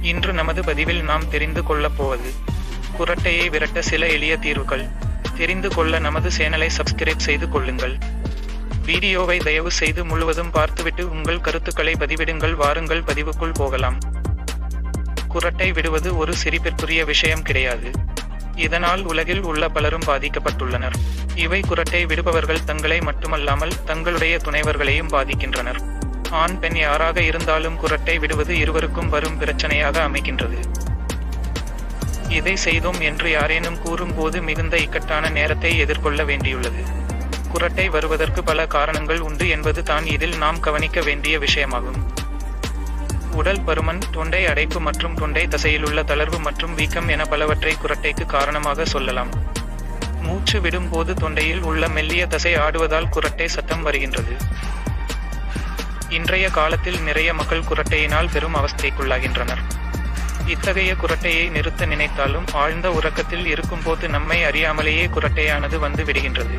இன்று நமது பதிவில் நாம் தெரிந்து கொள்ளப் போவது குரட்டையை விரட்ட சில எளிய தீர்வுகள் தெரிந்து கொள்ள நமது சேனலை சப்ஸ்கிரைப் செய்து கொள்ளுங்கள் வீடியோவை தயவு செய்து முழுவதும் பார்த்துவிட்டு உங்கள் கருத்துக்களை பதிவிடுங்கள் வாருங்கள் பதிவுக்குள் போகலாம் குரட்டை விடுவது ஒரு சிரிப்பிற்குரிய விஷயம் கிடையாது இதனால் உலகில் உள்ள பலரும் பாதிக்கப்பட்டுள்ளனர் இவை குரட்டை விடுபவர்கள் தங்களை மட்டுமல்லாமல் தங்களுடைய துணைவர்களையும் பாதிக்கின்றனர் ஆண் பெண் யாராக இருந்தாலும் குரட்டை விடுவது இருவருக்கும் வரும் பிரச்சனையாக அமைகின்றது இதை செய்தோம் என்று யாரேனும் கூறும்போது மிகுந்த இக்கட்டான நேரத்தை எதிர்கொள்ள வேண்டியுள்ளது குரட்டை வருவதற்கு பல காரணங்கள் உண்டு என்பது தான் இதில் நாம் கவனிக்க வேண்டிய விஷயமாகும் உடல் பருமன் தொண்டை அடைப்பு மற்றும் தொண்டை தசையிலுள்ள தளர்வு மற்றும் வீக்கம் என பலவற்றை குரட்டைக்கு காரணமாக சொல்லலாம் மூச்சு விடும்போது தொண்டையில் உள்ள மெல்லிய தசை ஆடுவதால் குரட்டை சத்தம் வருகின்றது இன்றைய காலத்தில் நிறைய மக்கள் குரட்டையினால் பெரும் அவஸ்தைக்குள்ளாகின்றனர் இத்தகைய குரட்டையை நிறுத்த நினைத்தாலும் ஆழ்ந்த உறக்கத்தில் இருக்கும்போது நம்மை அறியாமலேயே குரட்டையானது வந்து விடுகின்றது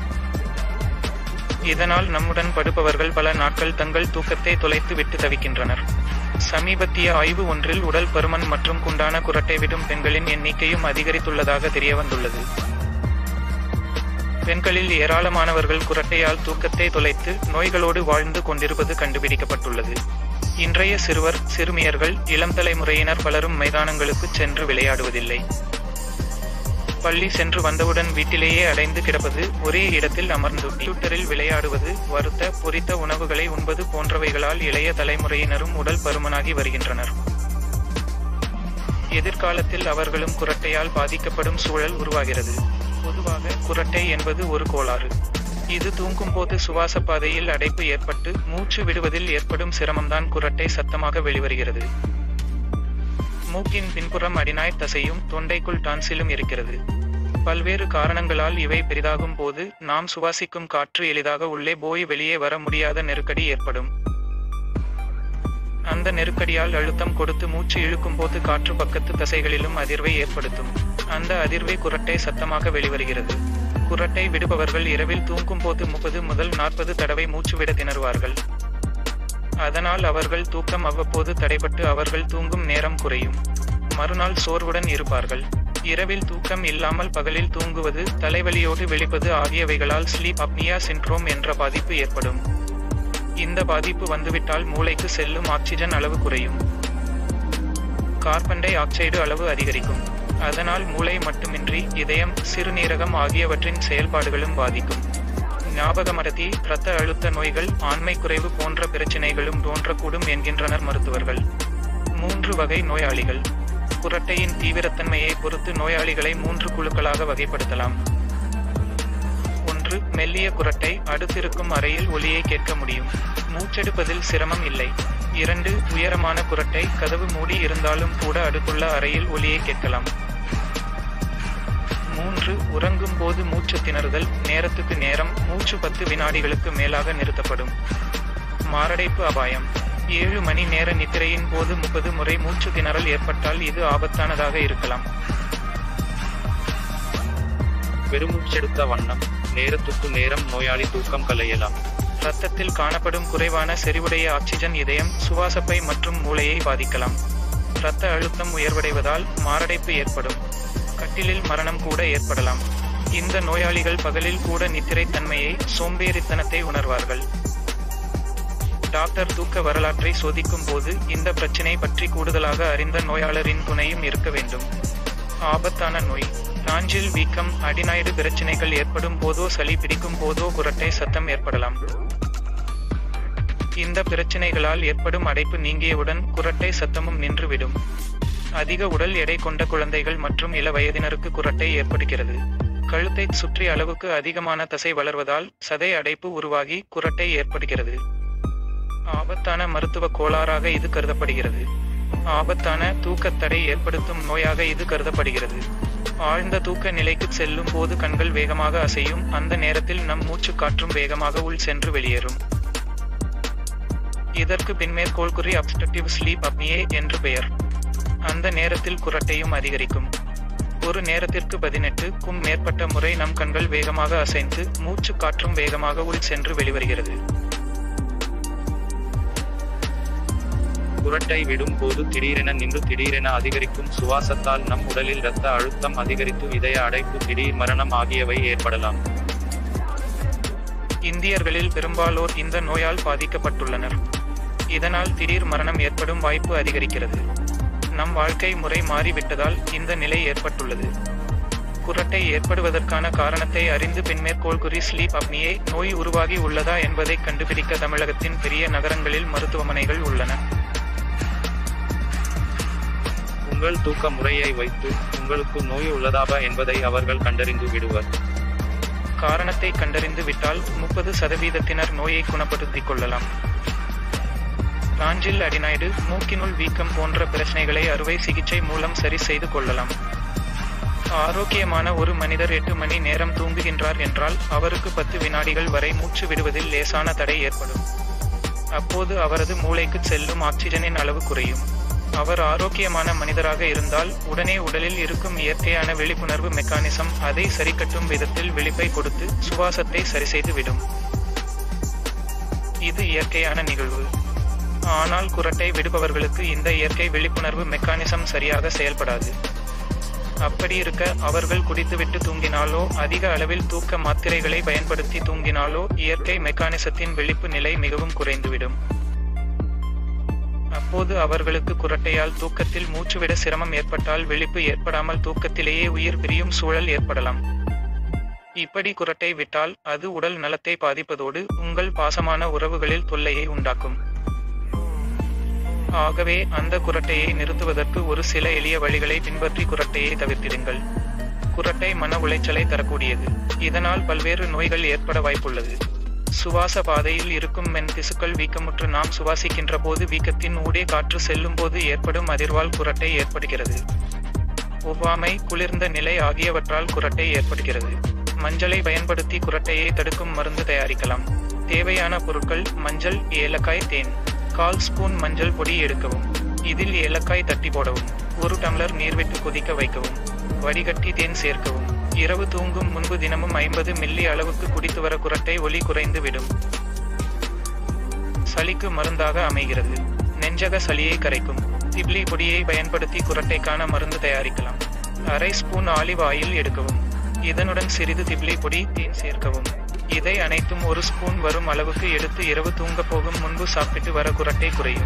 இதனால் நம்முடன் படுப்பவர்கள் பல நாட்கள் தங்கள் தூக்கத்தை தொலைத்து விட்டு தவிக்கின்றனர் சமீபத்திய ஆய்வு ஒன்றில் உடல் பருமன் மற்றும் குண்டான குரட்டை விடும் பெண்களின் எண்ணிக்கையும் அதிகரித்துள்ளதாக தெரியவந்துள்ளது பெண்களில் ஏராளமானவர்கள் குரட்டையால் தூக்கத்தை தொலைத்து நோய்களோடு வாழ்ந்து கொண்டிருப்பது கண்டுபிடிக்கப்பட்டுள்ளது இன்றைய சிறுவர் சிறுமியர்கள் இளம் தலைமுறையினர் பலரும் மைதானங்களுக்கு சென்று விளையாடுவதில்லை பள்ளி சென்று வந்தவுடன் வீட்டிலேயே அடைந்து கிடப்பது ஒரே இடத்தில் அமர்ந்து கம்ப்யூட்டரில் விளையாடுவது வறுத்த பொரித்த உணவுகளை உண்பது போன்றவைகளால் இளைய தலைமுறையினரும் உடல் பருமனாகி வருகின்றனர் எதிர்காலத்தில் அவர்களும் குரட்டையால் பாதிக்கப்படும் சூழல் உருவாகிறது பொதுவாக குரட்டை என்பது ஒரு கோளாறு இது தூங்கும்போது சுவாச பாதையில் அடைப்பு ஏற்பட்டு மூச்சு விடுவதில் ஏற்படும் சிரமம்தான் குரட்டை சத்தமாக வெளிவருகிறது மூக்கின் பின்புறம் அடிநாய் தசையும் தொண்டைக்குள் டான்சிலும் இருக்கிறது பல்வேறு காரணங்களால் இவை பெரிதாகும் போது நாம் சுவாசிக்கும் காற்று எளிதாக உள்ளே போய் வெளியே வர முடியாத நெருக்கடி ஏற்படும் அந்த நெருக்கடியால் அழுத்தம் கொடுத்து மூச்சு இழுக்கும் போது காற்று பக்கத்து தசைகளிலும் அதிர்வை ஏற்படுத்தும் அந்த அதிர்வை குரட்டை சத்தமாக வெளிவருகிறது குரட்டை விடுபவர்கள் இரவில் தூங்கும் போது முப்பது முதல் நாற்பது தடவை மூச்சு விட திணறுவார்கள் அதனால் அவர்கள் தூக்கம் அவ்வப்போது தடைபட்டு அவர்கள் தூங்கும் நேரம் குறையும் மறுநாள் சோர்வுடன் இருப்பார்கள் இரவில் தூக்கம் இல்லாமல் பகலில் தூங்குவது தலைவலியோடு வெளிப்பது ஆகியவைகளால் ஸ்லீப் அப்னியா சின்ட்ரோம் என்ற பாதிப்பு ஏற்படும் இந்த பாதிப்பு வந்துவிட்டால் மூளைக்கு செல்லும் ஆக்சிஜன் அளவு குறையும் கார்பன் டை ஆக்சைடு அளவு அதிகரிக்கும் அதனால் மூளை மட்டுமின்றி இதயம் சிறுநீரகம் ஆகியவற்றின் செயல்பாடுகளும் பாதிக்கும் ஞாபக மறதி இரத்த அழுத்த நோய்கள் ஆண்மை குறைவு போன்ற பிரச்சினைகளும் தோன்றக்கூடும் என்கின்றனர் மருத்துவர்கள் மூன்று வகை நோயாளிகள் குரட்டையின் தீவிரத்தன்மையை பொறுத்து நோயாளிகளை மூன்று குழுக்களாக வகைப்படுத்தலாம் ஒன்று மெல்லிய குரட்டை அடுத்திருக்கும் அறையில் ஒலியை கேட்க முடியும் மூச்செடுப்பதில் சிரமம் இல்லை இரண்டு உயரமான குரட்டை கதவு மூடி இருந்தாலும் கூட அடுத்துள்ள அறையில் ஒலியை கேட்கலாம் மூன்று உறங்கும் போது மூச்சு திணறுதல் நேரத்துக்கு நேரம் மூச்சு பத்து வினாடிகளுக்கு மேலாக நிறுத்தப்படும் மாரடைப்பு அபாயம் ஏழு மணி நேர நித்திரையின் போது முப்பது முறை மூச்சு திணறல் ஏற்பட்டால் இது ஆபத்தானதாக இருக்கலாம் பெருமூச்செடுத்த வண்ணம் நேரத்துக்கு நேரம் நோயாளி தூக்கம் கலையலாம் இரத்தத்தில் காணப்படும் குறைவான செறிவுடைய ஆக்சிஜன் இதயம் சுவாசப்பை மற்றும் மூளையை பாதிக்கலாம் இரத்த அழுத்தம் உயர்வடைவதால் மாரடைப்பு ஏற்படும் கட்டிலில் மரணம் கூட ஏற்படலாம் இந்த நோயாளிகள் பகலில் கூட நித்திரை தன்மையை சோம்பேறித்தனத்தை உணர்வார்கள் டாக்டர் தூக்க வரலாற்றை சோதிக்கும் போது இந்த பிரச்சினை பற்றி கூடுதலாக அறிந்த நோயாளரின் துணையும் இருக்க வேண்டும் ஆபத்தான நோய் நாஞ்சில் வீக்கம் அடிநாயுடு பிரச்சினைகள் ஏற்படும் போதோ சளி பிடிக்கும் போதோ குரட்டை சத்தம் ஏற்படலாம் இந்த பிரச்சினைகளால் ஏற்படும் அடைப்பு நீங்கியவுடன் குரட்டை சத்தமும் நின்றுவிடும் அதிக உடல் எடை கொண்ட குழந்தைகள் மற்றும் இள வயதினருக்கு குரட்டை ஏற்படுகிறது கழுத்தை சுற்றி அளவுக்கு அதிகமான தசை வளர்வதால் சதை அடைப்பு உருவாகி குரட்டை ஏற்படுகிறது ஆபத்தான மருத்துவ கோளாறாக இது கருதப்படுகிறது ஆபத்தான தூக்கத்தடை ஏற்படுத்தும் நோயாக இது கருதப்படுகிறது ஆழ்ந்த தூக்க நிலைக்கு செல்லும் போது கண்கள் வேகமாக அசையும் அந்த நேரத்தில் நம் மூச்சு காற்றும் வேகமாக உள் சென்று வெளியேறும் இதற்கு பின்மேற்கோள் குறி அப்ஸ்ட்ரக்டிவ் ஸ்லீப் அப்னியே என்று பெயர் அந்த நேரத்தில் குரட்டையும் அதிகரிக்கும் ஒரு நேரத்திற்கு பதினெட்டுக்கும் மேற்பட்ட முறை நம் கண்கள் வேகமாக அசைந்து மூச்சு காற்றும் வேகமாக உள் சென்று வெளிவருகிறது குரட்டை விடும் போது திடீரென நின்று திடீரென அதிகரிக்கும் சுவாசத்தால் நம் உடலில் இரத்த அழுத்தம் அதிகரித்து இதய அடைப்பு திடீர் மரணம் ஆகியவை ஏற்படலாம் இந்தியர்களில் பெரும்பாலோர் இந்த நோயால் பாதிக்கப்பட்டுள்ளனர் இதனால் திடீர் மரணம் ஏற்படும் வாய்ப்பு அதிகரிக்கிறது நம் வாழ்க்கை முறை மாறிவிட்டதால் இந்த நிலை ஏற்பட்டுள்ளது குரட்டை ஏற்படுவதற்கான காரணத்தை அறிந்து பின்மேற்கோள் குறி ஸ்லீப் அப்னியே நோய் உருவாகி உள்ளதா என்பதை கண்டுபிடிக்க தமிழகத்தின் பெரிய நகரங்களில் மருத்துவமனைகள் உள்ளன உங்கள் தூக்க முறையை வைத்து உங்களுக்கு நோய் உள்ளதாவா என்பதை அவர்கள் கண்டறிந்து விடுவர் காரணத்தை கண்டறிந்து விட்டால் முப்பது சதவீதத்தினர் நோயை குணப்படுத்திக் கொள்ளலாம் ராஞ்சில் அடினாய்டு மூக்கினுள் வீக்கம் போன்ற பிரச்சனைகளை அறுவை சிகிச்சை மூலம் சரி செய்து கொள்ளலாம் ஆரோக்கியமான ஒரு மனிதர் எட்டு மணி நேரம் தூங்குகின்றார் என்றால் அவருக்கு பத்து வினாடிகள் வரை மூச்சு விடுவதில் லேசான தடை ஏற்படும் அப்போது அவரது மூளைக்கு செல்லும் ஆக்சிஜனின் அளவு குறையும் அவர் ஆரோக்கியமான மனிதராக இருந்தால் உடனே உடலில் இருக்கும் இயற்கையான விழிப்புணர்வு மெக்கானிசம் அதை சரிக்கட்டும் விதத்தில் விழிப்பை கொடுத்து சுவாசத்தை சரிசெய்து விடும் இது இயற்கையான நிகழ்வு ஆனால் குரட்டை விடுபவர்களுக்கு இந்த இயற்கை விழிப்புணர்வு மெக்கானிசம் சரியாக செயல்படாது அப்படி இருக்க அவர்கள் குடித்துவிட்டு தூங்கினாலோ அதிக அளவில் தூக்க மாத்திரைகளை பயன்படுத்தி தூங்கினாலோ இயற்கை மெக்கானிசத்தின் விழிப்பு நிலை மிகவும் குறைந்துவிடும் அப்போது அவர்களுக்கு குரட்டையால் தூக்கத்தில் மூச்சுவிட சிரமம் ஏற்பட்டால் விழிப்பு ஏற்படாமல் தூக்கத்திலேயே உயிர் பிரியும் சூழல் ஏற்படலாம் இப்படி குரட்டை விட்டால் அது உடல் நலத்தை பாதிப்பதோடு உங்கள் பாசமான உறவுகளில் தொல்லையை உண்டாக்கும் ஆகவே அந்த குரட்டையை நிறுத்துவதற்கு ஒரு சில எளிய வழிகளை பின்பற்றி குரட்டையை தவிர்த்திடுங்கள் குரட்டை மன உளைச்சலை தரக்கூடியது இதனால் பல்வேறு நோய்கள் ஏற்பட வாய்ப்புள்ளது சுவாச பாதையில் இருக்கும் மென் திசுக்கள் வீக்கமுற்று நாம் சுவாசிக்கின்ற போது வீக்கத்தின் ஊடே காற்று செல்லும் போது ஏற்படும் அதிர்வால் குரட்டை ஏற்படுகிறது ஒவ்வாமை குளிர்ந்த நிலை ஆகியவற்றால் குரட்டை ஏற்படுகிறது மஞ்சளை பயன்படுத்தி குரட்டையை தடுக்கும் மருந்து தயாரிக்கலாம் தேவையான பொருட்கள் மஞ்சள் ஏலக்காய் தேன் கால் ஸ்பூன் மஞ்சள் பொடி எடுக்கவும் இதில் ஏலக்காய் தட்டி போடவும் ஒரு டம்ளர் நீர் விட்டு கொதிக்க வைக்கவும் வடிகட்டி தேன் சேர்க்கவும் இரவு தூங்கும் முன்பு தினமும் ஐம்பது மில்லி அளவுக்கு குடித்து வர குரட்டை ஒலி குறைந்து விடும் சளிக்கு மருந்தாக அமைகிறது நெஞ்சக சளியை கரைக்கும் திப்லி பொடியை பயன்படுத்தி குரட்டைக்கான மருந்து தயாரிக்கலாம் அரை ஸ்பூன் ஆலிவ் ஆயில் எடுக்கவும் இதனுடன் சிறிது திப்லி பொடி தேன் சேர்க்கவும் இதை அனைத்தும் ஒரு ஸ்பூன் வரும் அளவுக்கு எடுத்து இரவு தூங்க போகும் முன்பு சாப்பிட்டு வர குரட்டை குறையும்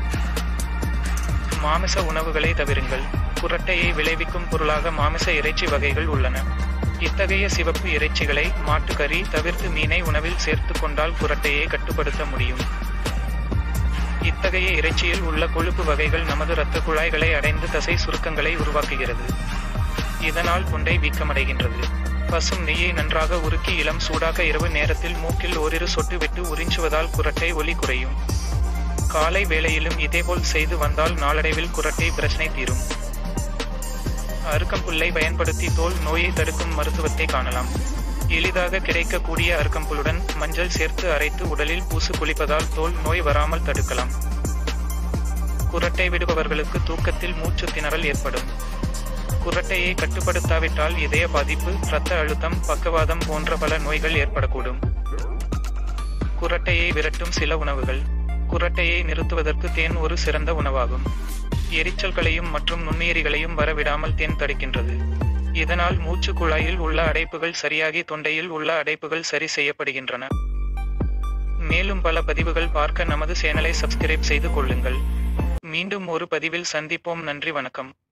மாமிச உணவுகளை தவிருங்கள் குரட்டையை விளைவிக்கும் பொருளாக மாமிச இறைச்சி வகைகள் உள்ளன இத்தகைய சிவப்பு இறைச்சிகளை மாட்டுக்கறி தவிர்த்து மீனை உணவில் சேர்த்து கொண்டால் குரட்டையை கட்டுப்படுத்த முடியும் இத்தகைய இறைச்சியில் உள்ள கொழுப்பு வகைகள் நமது இரத்த குழாய்களை அடைந்து தசை சுருக்கங்களை உருவாக்குகிறது இதனால் தொண்டை வீக்கமடைகின்றது பசும் நெய்யை நன்றாக உருக்கி இளம் சூடாக இரவு நேரத்தில் மூக்கில் ஓரிரு சொட்டு விட்டு உறிஞ்சுவதால் குரட்டை ஒலி குறையும் காலை வேளையிலும் இதேபோல் செய்து வந்தால் நாளடைவில் குரட்டை பிரச்சனை தீரும் அருக்கம்புல்லை பயன்படுத்தி தோல் நோயை தடுக்கும் மருத்துவத்தை காணலாம் எளிதாக கிடைக்கக்கூடிய அருக்கம்புல்லுடன் மஞ்சள் சேர்த்து அரைத்து உடலில் பூசு குளிப்பதால் தோல் நோய் வராமல் தடுக்கலாம் குரட்டை விடுபவர்களுக்கு தூக்கத்தில் மூச்சு திணறல் ஏற்படும் குரட்டையை கட்டுப்படுத்தாவிட்டால் இதய பாதிப்பு இரத்த அழுத்தம் பக்கவாதம் போன்ற பல நோய்கள் ஏற்படக்கூடும் குரட்டையை விரட்டும் சில உணவுகள் குரட்டையை நிறுத்துவதற்கு தேன் ஒரு சிறந்த உணவாகும் எரிச்சல்களையும் மற்றும் நுண்ணுயிரிகளையும் வரவிடாமல் தேன் தடுக்கின்றது இதனால் மூச்சு குழாயில் உள்ள அடைப்புகள் சரியாகி தொண்டையில் உள்ள அடைப்புகள் சரி செய்யப்படுகின்றன மேலும் பல பதிவுகள் பார்க்க நமது சேனலை சப்ஸ்கிரைப் செய்து கொள்ளுங்கள் மீண்டும் ஒரு பதிவில் சந்திப்போம் நன்றி வணக்கம்